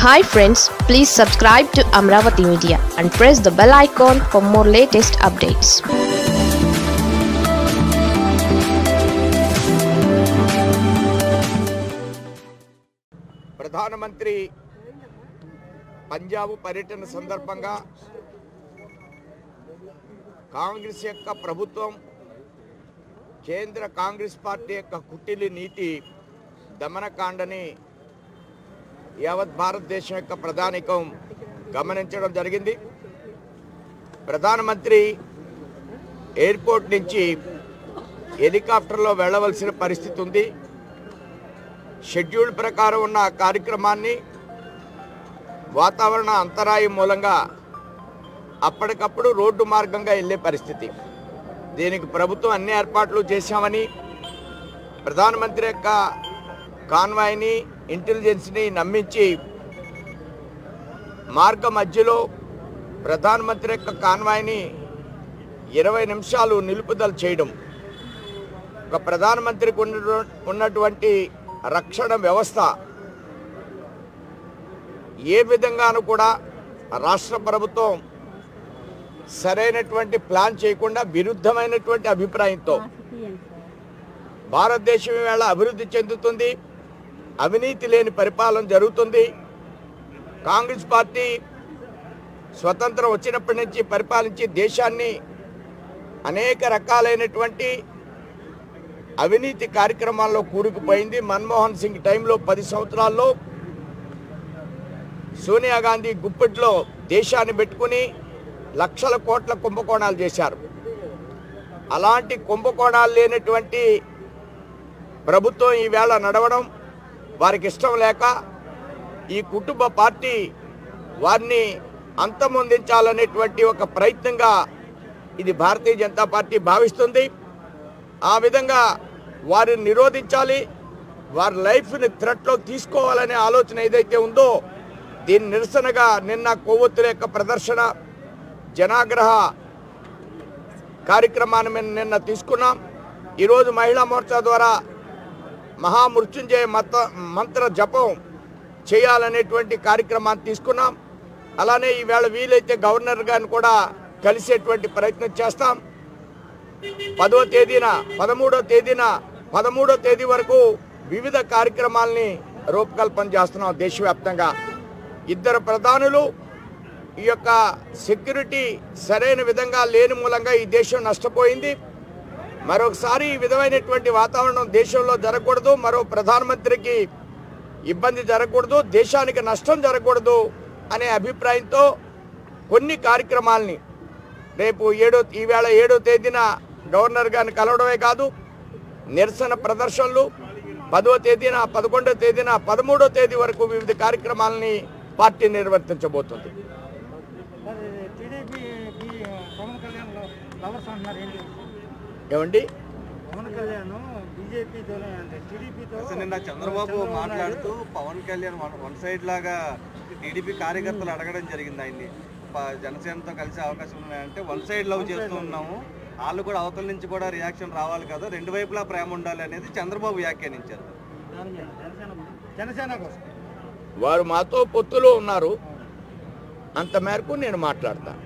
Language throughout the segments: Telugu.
Hi friends please subscribe to Amaravati Media and press the bell icon for more latest updates ప్రధానమంత్రి పంజాబ్ పర్యటన సందర్భంగా కాంగ్రెస్ యొక్క ప్రభుత్వం కేంద్ర కాంగ్రెస్ పార్టీ యొక్క కుటిలి నీతి దమనకాండని యావత్ భారతదేశం యొక్క ప్రధానికం గమనించడం జరిగింది ప్రధానమంత్రి ఎయిర్పోర్ట్ నుంచి హెలికాప్టర్లో వెళ్ళవలసిన పరిస్థితి ఉంది షెడ్యూల్ ప్రకారం ఉన్న ఆ కార్యక్రమాన్ని వాతావరణ అంతరాయం మూలంగా అప్పటికప్పుడు రోడ్డు మార్గంగా వెళ్ళే పరిస్థితి దీనికి ప్రభుత్వం అన్ని ఏర్పాట్లు చేశామని ప్రధానమంత్రి యొక్క కాన్వాయ్ని ఇంటెలిజెన్స్ని నమ్మించి మార్గ మధ్యలో ప్రధానమంత్రి యొక్క కాన్వాయ్ని ఇరవై నిమిషాలు నిలుపుదల చేయడం ఒక ప్రధానమంత్రికి ఉన్న ఉన్నటువంటి రక్షణ వ్యవస్థ ఏ విధంగానూ కూడా రాష్ట్ర ప్రభుత్వం సరైనటువంటి ప్లాన్ చేయకుండా విరుద్ధమైనటువంటి అభిప్రాయంతో భారతదేశం ఈవేళ అభివృద్ధి చెందుతుంది అవినీతి లేని పరిపాలన జరుగుతుంది కాంగ్రెస్ పార్టీ స్వతంత్రం వచ్చినప్పటి నుంచి పరిపాలించి దేశాన్ని అనేక రకాలైనటువంటి అవినీతి కార్యక్రమాల్లో కూరుకుపోయింది మన్మోహన్ సింగ్ టైంలో పది సంవత్సరాల్లో సోనియా గాంధీ గుప్పెట్లో దేశాన్ని పెట్టుకుని లక్షల కోట్ల కుంభకోణాలు చేశారు అలాంటి కుంభకోణాలు లేనటువంటి ప్రభుత్వం ఈవేళ నడవడం వారికి ఇష్టం లేక ఈ కుటుంబ పార్టీ వారిని అంతమొందించాలనేటువంటి ఒక ప్రయత్నంగా ఇది భారతీయ జనతా పార్టీ భావిస్తుంది ఆ విధంగా వారిని నిరోధించాలి వారి లైఫ్ని థ్రెట్లో తీసుకోవాలనే ఆలోచన ఏదైతే ఉందో దీని నిరసనగా నిన్న కొవ్వొత్తుల యొక్క ప్రదర్శన జనాగ్రహ కార్యక్రమాన్ని మేము నిన్న తీసుకున్నాం ఈరోజు మహిళా మోర్చా ద్వారా మహామృత్యుంజయ మత మంత్ర జపం చేయాలనేటువంటి కార్యక్రమాన్ని తీసుకున్నాం అలానే ఈవేళ వీలైతే గవర్నర్ గారిని కూడా కలిసేటువంటి ప్రయత్నం చేస్తాం పదో తేదీన పదమూడో తేదీన పదమూడో తేదీ వరకు వివిధ కార్యక్రమాల్ని రూపకల్పన చేస్తున్నాం దేశవ్యాప్తంగా ఇద్దరు ప్రధానులు ఈ యొక్క సెక్యూరిటీ సరైన విధంగా లేని మూలంగా ఈ దేశం నష్టపోయింది మరొకసారి ఈ విధమైనటువంటి వాతావరణం దేశంలో జరగకూడదు మరో ప్రధానమంత్రికి ఇబ్బంది జరగకూడదు దేశానికి నష్టం జరగకూడదు అనే అభిప్రాయంతో కొన్ని కార్యక్రమాల్ని రేపు ఏడో ఈవేళ ఏడో తేదీన గవర్నర్ గారిని కలవడమే కాదు నిరసన ప్రదర్శనలు పదో తేదీన పదకొండో తేదీన పదమూడో తేదీ వరకు వివిధ కార్యక్రమాలని పార్టీ నిర్వర్తించబోతుంది మరి టీడీపీ బి- పవన్ కళ్యాణ్ లో- లవర్స్ అంటున్నారు ఏంటి ఏమండి పవన్ కళ్యాణ్ బీజేపీతో అంటే టీడీపీతో అసలు నిన్న చంద్రబాబు మాట్లాడుతూ Pawan Kalyan one- one side లాగా టీడీపీ కార్యకర్తలు అడగడం జరిగింది ఆయన్ని ప- జనసేనతో కలిసే అవకాశం ఉన్నాయంటే వన్ సైడ్ లవ్ చేస్తూ ఉన్నాము వాళ్ళు కూడా అవతల నుంచి కూడా రియాక్షన్ రావాలి కదా రెండు వైపులా ప్రేమ ఉండాలి అనేది చంద్రబాబు వ్యాఖ్యానించారు జనసేన జనసేన కోసం వారు మాతో పొత్తులో ఉన్నారు అంత మేరకు నేను మాట్లాడతాను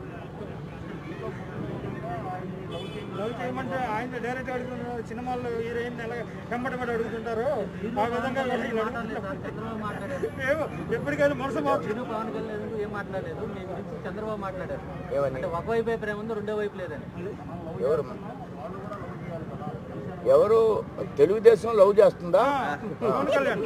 లవ్ చేయమంటే ఆయన డైరెక్ట్ అడుగుతున్నారు సినిమాల్లో హీరోయిన్ ఎలా వెంబడబడి అడుగుతుంటారు ఆ విధంగా వీళ్ళు అడుగుతున్నారు. ఏమో, ఎప్పటికైనా మనసు మార్చు నేను పవన్ కళ్యాణ్ ఎందుకు ఏం మాట్లాడలేదు మీ గురించి చంద్రబాబు మాట్లాడారు ఏమని అంటే ఒకవైపు ప్రేమ ఉంది రెండో వైపు లేదని ఎవరు ఎవరు తెలుగుదేశం లవ్ చేస్తుందా పవన్ కళ్యాణ్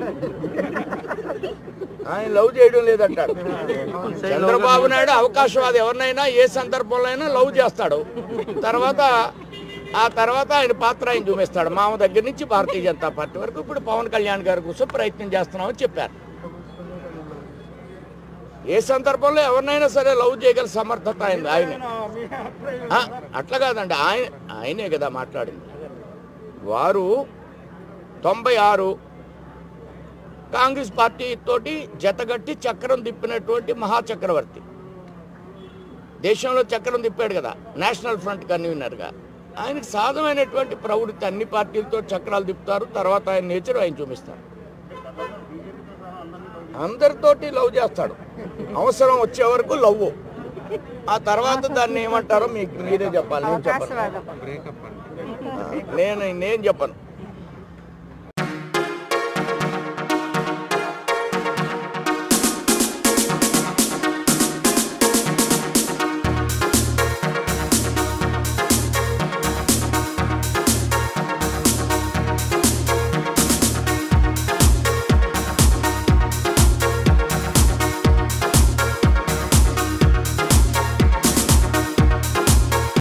ఆయన లవ్ చేయడం లేదంటాడు చంద్రబాబు నాయుడు అవకాశవాది ఎవరినైనా ఏ సందర్భంలో అయినా లవ్ చేస్తాడు తర్వాత ఆ తర్వాత ఆయన పాత్ర ఆయన చూపిస్తాడు మామ దగ్గర నుంచి భారతీయ జనతా పార్టీ వరకు ఇప్పుడు పవన్ కళ్యాణ్ గారి కోసం ప్రయత్నం చేస్తున్నామని చెప్పారు ఏ సందర్భంలో ఎవరినైనా సరే లవ్ చేయగల సమర్థత ఆయన ఆయన మీ అభిప్రాయం ఆ, అట్లా కాదండి ఆయన ఆయనే కదా మాట్లాడింది వారు తొంభై ఆరు కాంగ్రెస్ పార్టీ తోటి జతగట్టి చక్రం తిప్పినటువంటి మహాచక్రవర్తి దేశంలో చక్రం తిప్పాడు కదా నేషనల్ ఫ్రంట్ కన్వీనర్గా ఆయనకు సాధమైనటువంటి ప్రవృత్తి అన్ని పార్టీలతో చక్రాలు తిప్పుతారు తర్వాత ఆయన నేచర్ ఆయన చూపిస్తారు ఆ? అందరితోటి లవ్ చేస్తాడు అవసరం వచ్చే వరకు లవ్ ఆ తర్వాత దాన్ని ఏమంటారో మీకు మీరే చెప్పాలి నేను చెప్పను అవకాశవాదం ఆ, నేను నేను చెప్పను